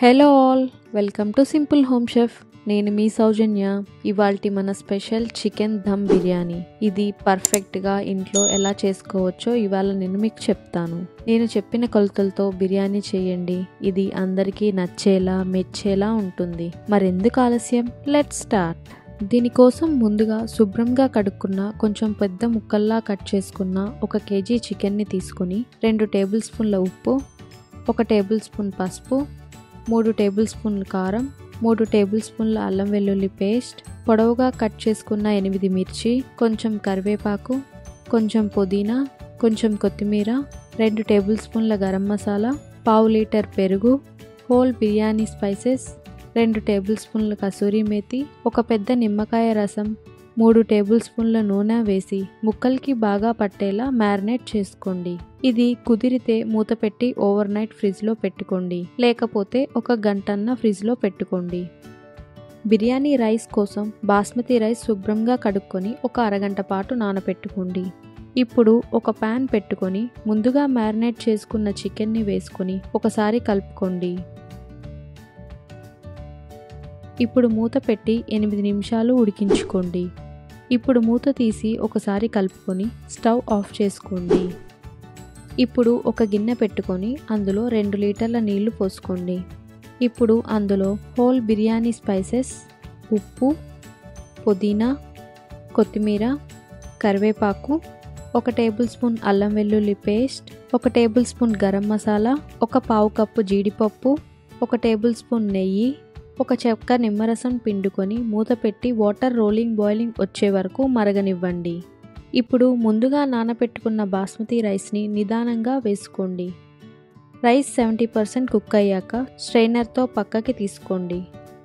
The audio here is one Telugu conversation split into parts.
hello all welcome to simple home chef నేను మీ సౌజన్య ఇవాల్టి మన స్పెషల్ చికెన్ దమ్ బిర్యానీ ఇది పర్ఫెక్ట్గా ఇంట్లో ఎలా చేసుకోవచ్చో ఇవాళ నేను మీకు చెప్తాను నేను చెప్పిన కొలతలతో బిర్యానీ చేయండి ఇది అందరికీ నచ్చేలా మెచ్చేలా ఉంటుంది మరెందుకు ఆలస్యం లెట్ స్టార్ట్ దీనికోసం ముందుగా శుభ్రంగా కడుక్కున్న కొంచెం పెద్ద ముక్కల్లా కట్ చేసుకున్న ఒక కేజీ చికెన్ని తీసుకుని రెండు టేబుల్ స్పూన్ల ఉప్పు ఒక టేబుల్ స్పూన్ పసుపు మూడు టేబుల్ స్పూన్ల కారం మూడు టేబుల్ స్పూన్ల అల్లం వెల్లుల్లి పేస్ట్ పొడవుగా కట్ చేసుకున్న ఎనిమిది మిర్చి కొంచెం కరివేపాకు కొంచెం పుదీనా కొంచెం కొత్తిమీర రెండు టేబుల్ స్పూన్ల గరం మసాలా పావు లీటర్ పెరుగు హోల్ బిర్యానీ స్పైసెస్ రెండు టేబుల్ స్పూన్ల కసూరి మేతి ఒక పెద్ద నిమ్మకాయ రసం మూడు టేబుల్ స్పూన్ల నూనె వేసి ముక్కలకి బాగా పట్టేలా మ్యారినేట్ చేసుకోండి ఇది కుదిరితే మూత పెట్టి ఓవర్ నైట్ ఫ్రిడ్జ్లో పెట్టుకోండి లేకపోతే ఒక గంటన్న ఫ్రిడ్జ్లో పెట్టుకోండి బిర్యానీ రైస్ కోసం బాస్మతి రైస్ శుభ్రంగా కడుక్కొని ఒక అరగంట పాటు నానబెట్టుకోండి ఇప్పుడు ఒక ప్యాన్ పెట్టుకొని ముందుగా మ్యారినేట్ చేసుకున్న చికెన్ని వేసుకొని ఒకసారి కలుపుకోండి ఇప్పుడు మూత పెట్టి ఎనిమిది నిమిషాలు ఉడికించుకోండి ఇప్పుడు మూత తీసి ఒకసారి కలుపుకొని స్టవ్ ఆఫ్ చేసుకోండి ఇప్పుడు ఒక గిన్నె పెట్టుకొని అందులో రెండు లీటర్ల నీళ్లు పోసుకోండి ఇప్పుడు అందులో హోల్ బిర్యానీ స్పైసెస్ ఉప్పు పుదీనా కొత్తిమీర కరివేపాకు ఒక టేబుల్ స్పూన్ అల్లం వెల్లుల్లి పేస్ట్ ఒక టేబుల్ స్పూన్ గరం మసాలా ఒక పావు కప్పు జీడిపప్పు ఒక టేబుల్ స్పూన్ నెయ్యి ఒక చెక్క నిమ్మరసం పిండుకొని మూత పెట్టి వాటర్ రోలింగ్ బాయిలింగ్ వచ్చే వరకు మరగనివ్వండి ఇప్పుడు ముందుగా నానబెట్టుకున్న బాస్మతి రైస్ని నిదానంగా వేసుకోండి రైస్ సెవెంటీ పర్సెంట్ కుక్ అయ్యాక స్ట్రైనర్తో పక్కకి తీసుకోండి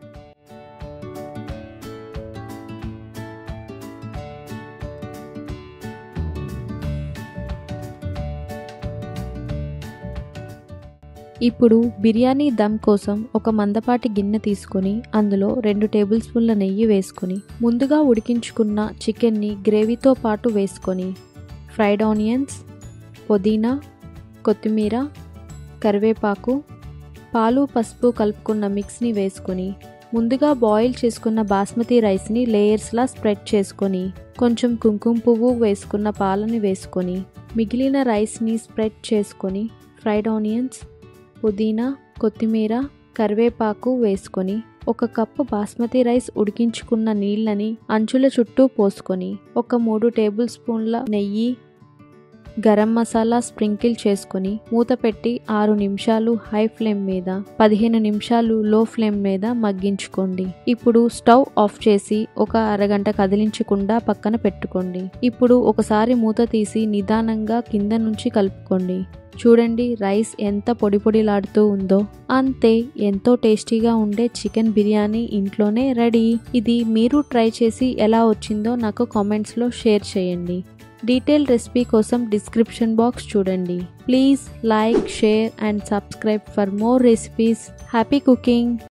ఇప్పుడు బిర్యానీ దమ్ కోసం ఒక మందపాటి గిన్నె తీసుకొని అందులో రెండు టేబుల్ స్పూన్ల నెయ్యి వేసుకొని ముందుగా ఉడికించుకున్న చికెన్ని గ్రేవీతో పాటు వేసుకొని ఫ్రైడ్ ఆనియన్స్ పుదీనా కొత్తిమీర కరివేపాకు పాలు పసుపు కలుపుకున్న మిక్స్ని వేసుకొని ముందుగా బాయిల్ చేసుకున్న బాస్మతి రైస్ని లేయర్స్లా స్ప్రెడ్ చేసుకొని కొంచెం కుంకుమ పువ్వు వేసుకున్న పాలని వేసుకొని మిగిలిన రైస్ని స్ప్రెడ్ చేసుకొని ఫ్రైడ్ ఆనియన్స్ పుదీనా కొత్తిమీర కరివేపాకు వేసుకొని ఒక కప్పు బాస్మతి రైస్ ఉడికించుకున్న నీళ్ళని అంచుల చుట్టూ పోసుకొని ఒక మూడు టేబుల్ స్పూన్ల నెయ్యి గరం మసాలా స్ప్రింకిల్ చేసుకొని మూత పెట్టి ఆరు నిమిషాలు హై ఫ్లేమ్ మీద పదిహేను నిమిషాలు లో ఫ్లేమ్ మీద మగ్గించుకోండి ఇప్పుడు స్టవ్ ఆఫ్ చేసి ఒక అరగంట కదిలించకుండా పక్కన పెట్టుకోండి ఇప్పుడు ఒకసారి మూత తీసి నిదానంగా కింద నుంచి కలుపుకోండి చూడండి రైస్ ఎంత పొడి పొడిలాడుతూ ఉందో అంతే ఎంతో టేస్టీగా ఉండే చికెన్ బిర్యానీ ఇంట్లోనే రెడీ ఇది మీరు ట్రై చేసి ఎలా వచ్చిందో నాకు కామెంట్స్లో షేర్ చేయండి డీటెయిల్ రెసిపీ కోసం డిస్క్రిప్షన్ బాక్స్ చూడండి please like share and subscribe for more recipes happy cooking